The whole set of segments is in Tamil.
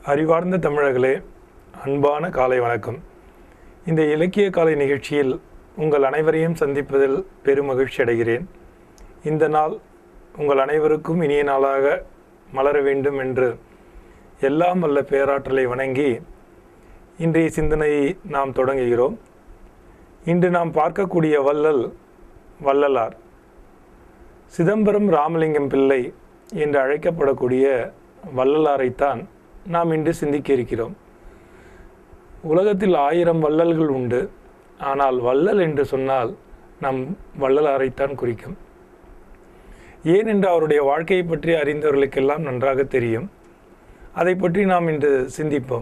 அறிவார்ந்த தமிழர்களே அன்பான காலை வணக்கம் இந்த இலக்கிய காலை நிகழ்ச்சியில் உங்கள் அனைவரையும் சந்திப்பதில் பெருமகிழ்ச்சி அடைகிறேன் இந்த நாள் உங்கள் அனைவருக்கும் இனிய நாளாக மலர வேண்டும் என்று எல்லாம் வல்ல பேராற்றலை வணங்கி இன்றைய சிந்தனையை நாம் தொடங்குகிறோம் இன்று நாம் பார்க்கக்கூடிய வள்ளல் வள்ளலார் சிதம்பரம் ராமலிங்கம் பிள்ளை என்று அழைக்கப்படக்கூடிய வள்ளலாரைத்தான் நாம் இன்று சிந்திக்க இருக்கிறோம் உலகத்தில் ஆயிரம் வள்ளல்கள் உண்டு ஆனால் வள்ளல் என்று சொன்னால் நம் வள்ளலாரைத்தான் குறிக்கும் ஏனென்று அவருடைய வாழ்க்கையை பற்றி அறிந்தவர்களுக்கெல்லாம் நன்றாக தெரியும் அதை பற்றி நாம் இன்று சிந்திப்போம்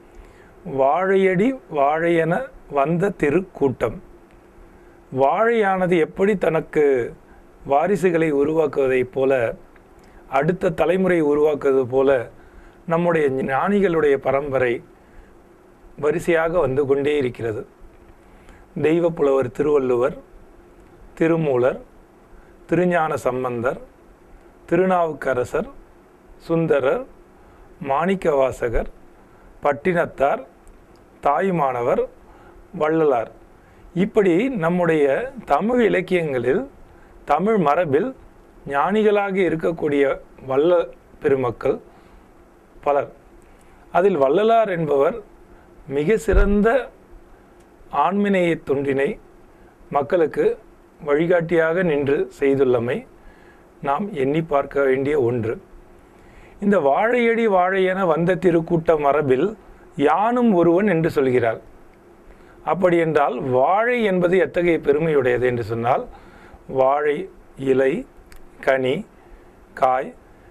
வாழையடி வாழையென வந்த திருக்கூட்டம் வாழையானது எப்படி தனக்கு வாரிசுகளை உருவாக்குவதைப் போல அடுத்த தலைமுறை உருவாக்குவது போல நம்முடைய ஞானிகளுடைய பரம்பரை வரிசையாக வந்து கொண்டே இருக்கிறது தெய்வப்புலவர் திருவள்ளுவர் திருமூலர் திருஞான சம்பந்தர் திருநாவுக்கரசர் சுந்தரர் மாணிக்கவாசகர் பட்டினத்தார் தாயுமானவர் வள்ளலார் இப்படி நம்முடைய தமிழ் இலக்கியங்களில் தமிழ் மரபில் ஞானிகளாக இருக்கக்கூடிய வல்ல பெருமக்கள் பலர் அதில் வள்ளலார் என்பவர் மிக சிறந்த ஆண்மினைய தொண்டினை மக்களுக்கு வழிகாட்டியாக நின்று செய்துள்ளமை நாம் எண்ணி பார்க்க வேண்டிய ஒன்று இந்த வாழையடி வாழையென வந்த திருக்கூட்ட மரபில் யானும் ஒருவன் என்று சொல்கிறார் அப்படி என்றால் வாழை என்பது எத்தகைய பெருமையுடையது என்று சொன்னால் வாழை இலை கனி காய்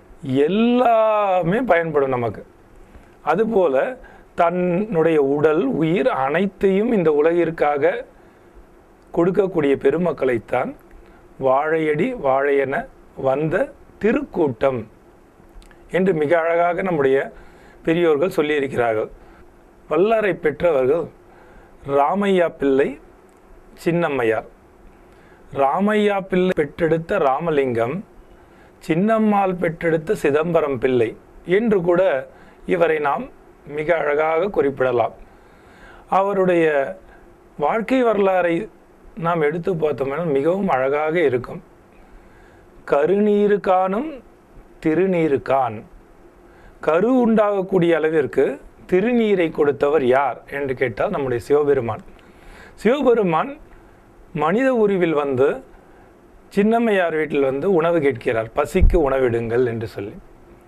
எல்லாமே பயன்படும் நமக்கு அதுபோல தன்னுடைய உடல் உயிர் அனைத்தையும் இந்த உலகிற்காக கொடுக்கக்கூடிய பெருமக்களைத்தான் வாழையடி வாழையென வந்த திருக்கூட்டம் என்று மிக அழகாக நம்முடைய பெரியோர்கள் சொல்லியிருக்கிறார்கள் வல்லாரை பெற்றவர்கள் ராமையா பிள்ளை சின்னம்மையார் ராமையா பிள்ளை பெற்றெடுத்த ராமலிங்கம் சின்னம்மாள் பெற்றெடுத்த சிதம்பரம் பிள்ளை என்று கூட இவரை நாம் மிக அழகாக குறிப்பிடலாம் அவருடைய வாழ்க்கை வரலாறை நாம் எடுத்து பார்த்தோம்னா மிகவும் அழகாக இருக்கும் கருநீரு காணும் திருநீரு கான் கரு உண்டாகக்கூடிய அளவிற்கு திருநீரை கொடுத்தவர் யார் என்று கேட்டால் நம்முடைய சிவபெருமான் சிவபெருமான் மனித உருவில் வந்து சின்னம்மையார் வீட்டில் வந்து உணவு கேட்கிறார் பசிக்கு உணவிடுங்கள் என்று சொல்லி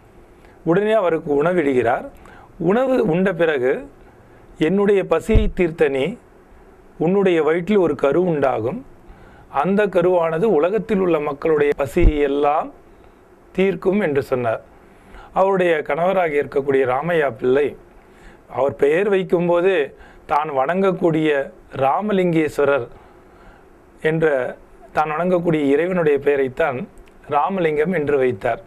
உடனே அவருக்கு உணவிடுகிறார் உணவு உண்ட பிறகு என்னுடைய பசியை தீர்த்த நீ உன்னுடைய வயிற்றில் ஒரு கரு உண்டாகும் அந்த கருவானது உலகத்தில் உள்ள மக்களுடைய பசியெல்லாம் தீர்க்கும் என்று சொன்னார் அவருடைய கணவராக இருக்கக்கூடிய ராமையா பிள்ளை அவர் பெயர் வைக்கும்போது தான் வணங்கக்கூடிய ராமலிங்கேஸ்வரர் என்ற தான் வணங்கக்கூடிய இறைவனுடைய பெயரைத்தான் ராமலிங்கம் என்று வைத்தார்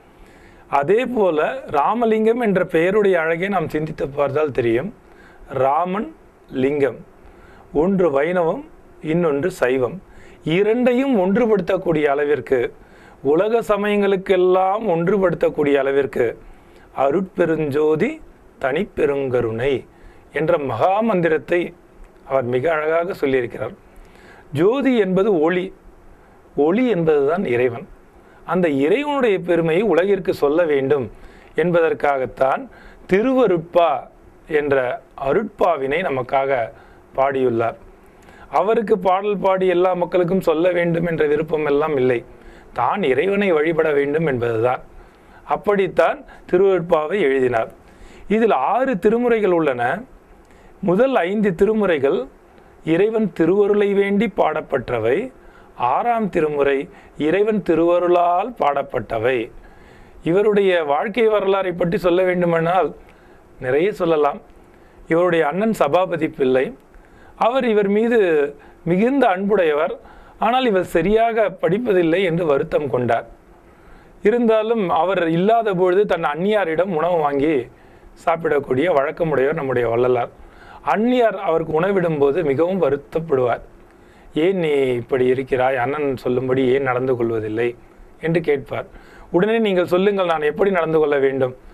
அதே போல ராமலிங்கம் என்ற பெயருடைய அழகை நாம் சிந்தித்து பார்த்தால் தெரியும் ராமன் லிங்கம் ஒன்று வைணவம் இன்னொன்று சைவம் இரண்டையும் ஒன்றுபடுத்தக்கூடிய அளவிற்கு உலக சமயங்களுக்கெல்லாம் ஒன்றுபடுத்தக்கூடிய அளவிற்கு அருட்பெருஞ்சோதி தனிப்பெருங்கருணை என்ற மகா மந்திரத்தை அவர் மிக அழகாக சொல்லியிருக்கிறார் ஜோதி என்பது ஒளி ஒளி என்பதுதான் இறைவன் அந்த இறைவனுடைய பெருமையை உலகிற்கு சொல்ல வேண்டும் என்பதற்காகத்தான் திருவருட்பா என்ற அருட்பாவினை நமக்காக பாடியுள்ளார் அவருக்கு பாடல் பாடி எல்லா மக்களுக்கும் சொல்ல வேண்டும் என்ற விருப்பம் எல்லாம் இல்லை தான் இறைவனை வழிபட வேண்டும் என்பதுதான் அப்படித்தான் திருவருட்பாவை எழுதினார் இதில் ஆறு திருமுறைகள் உள்ளன முதல் ஐந்து திருமுறைகள் இறைவன் திருவருளை வேண்டி பாடப்பட்டவை ஆறாம் திருமுறை இறைவன் திருவருளால் பாடப்பட்டவை இவருடைய வாழ்க்கை வரலாறை பற்றி சொல்ல வேண்டுமானால் நிறைய சொல்லலாம் இவருடைய அண்ணன் சபாபதி பிள்ளை அவர் இவர் மீது மிகுந்த அன்புடையவர் ஆனால் இவர் சரியாக படிப்பதில்லை என்று வருத்தம் கொண்டார் இருந்தாலும் அவர் இல்லாத பொழுது தன் அந்நியாரிடம் உணவு வாங்கி சாப்பிடக்கூடிய வழக்கமுடையவர் நம்முடைய வள்ளலார் அந்நியார் அவருக்கு உணவிடும்போது மிகவும் வருத்தப்படுவார் ஏன் நீ இப்படி இருக்கிறாய் அண்ணன் சொல்லும்படி ஏன் நடந்து கொள்வதில்லை என்று கேட்பார் உடனே நீங்கள் சொல்லுங்கள் நான் எப்படி நடந்து கொள்ள வேண்டும்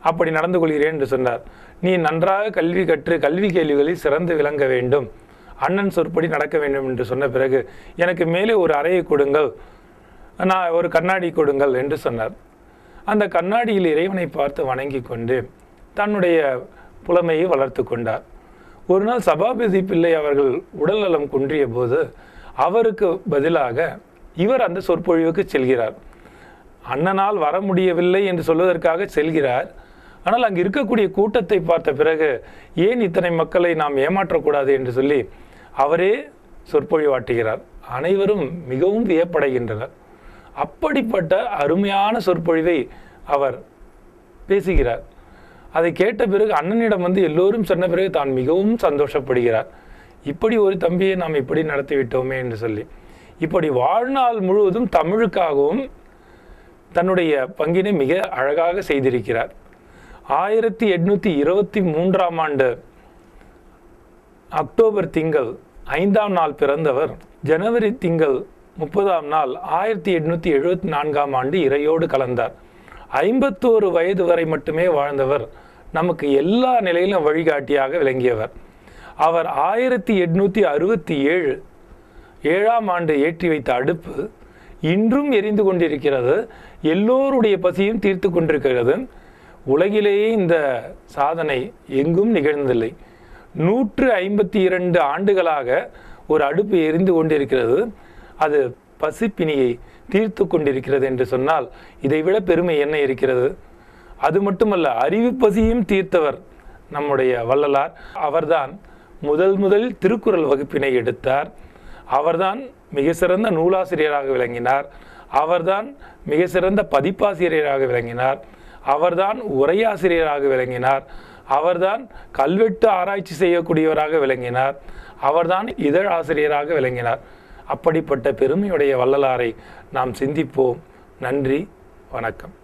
அப்படி நடந்து கொள்கிறேன் என்று சொன்னார் நீ நன்றாக கல்வி கற்று கல்வி கேள்விகளில் சிறந்து விளங்க வேண்டும் அண்ணன் சொற்படி நடக்க வேண்டும் என்று சொன்ன பிறகு எனக்கு மேலே ஒரு அறையை கொடுங்கள் நான் ஒரு கண்ணாடி கொடுங்கள் என்று சொன்னார் அந்த கண்ணாடியில் இறைவனை பார்த்து வணங்கி கொண்டு தன்னுடைய புலமையை வளர்த்து கொண்டார் ஒரு நாள் சபாபதி பிள்ளை அவர்கள் உடல்நலம் குன்றிய போது அவருக்கு பதிலாக இவர் அந்த சொற்பொழிவுக்கு செல்கிறார் அண்ணனால் வர முடியவில்லை என்று சொல்வதற்காக செல்கிறார் ஆனால் அங்கு இருக்கக்கூடிய கூட்டத்தை பார்த்த பிறகு ஏன் இத்தனை மக்களை நாம் ஏமாற்றக்கூடாது என்று சொல்லி அவரே சொற்பொழிவாட்டுகிறார் அனைவரும் மிகவும் வியப்படைகின்றனர் அப்படிப்பட்ட அருமையான சொற்பொழிவை அவர் பேசுகிறார் அதை கேட்ட பிறகு அண்ணனிடம் வந்து எல்லோரும் சொன்ன பிறகு தான் மிகவும் சந்தோஷப்படுகிறார் இப்படி ஒரு தம்பியை நாம் இப்படி நடத்தி விட்டோமே என்று சொல்லி இப்படி வாழ்நாள் முழுவதும் தமிழுக்காகவும் தன்னுடைய பங்கினை மிக அழகாக செய்திருக்கிறார் ஆயிரத்தி எட்நூத்தி இருபத்தி மூன்றாம் ஆண்டு அக்டோபர் திங்கள் ஐந்தாம் நாள் பிறந்தவர் ஜனவரி திங்கள் முப்பதாம் நாள் ஆயிரத்தி எட்நூத்தி எழுபத்தி நான்காம் ஆண்டு இறையோடு கலந்தார் ஐம்பத்தோரு வயது வரை மட்டுமே வாழ்ந்தவர் நமக்கு எல்லா நிலையிலும் வழிகாட்டியாக விளங்கியவர் அவர் ஆயிரத்தி எட்நூத்தி அறுபத்தி ஏழு ஏழாம் ஆண்டு ஏற்றி வைத்த அடுப்பு இன்றும் எரிந்து கொண்டிருக்கிறது எல்லோருடைய பசியும் தீர்த்து கொண்டிருக்கிறது உலகிலேயே இந்த சாதனை எங்கும் நிகழ்ந்ததில்லை நூற்று ஐம்பத்தி இரண்டு ஆண்டுகளாக ஒரு அடுப்பு எரிந்து கொண்டிருக்கிறது அது பசிப்பினியை தீர்த்து கொண்டிருக்கிறது என்று சொன்னால் இதைவிட பெருமை என்ன இருக்கிறது அது மட்டுமல்ல அறிவு பசியும் தீர்த்தவர் நம்முடைய வள்ளலார் அவர்தான் முதல் முதல் திருக்குறள் வகுப்பினை எடுத்தார் அவர்தான் மிக சிறந்த நூலாசிரியராக விளங்கினார் அவர்தான் மிக சிறந்த பதிப்பாசிரியராக விளங்கினார் அவர்தான் உரையாசிரியராக விளங்கினார் அவர்தான் கல்வெட்டு ஆராய்ச்சி செய்யக்கூடியவராக விளங்கினார் அவர்தான் இதழ் ஆசிரியராக விளங்கினார் அப்படிப்பட்ட பெருமையுடைய வள்ளலாரை நாம் சிந்திப்போம் நன்றி வணக்கம்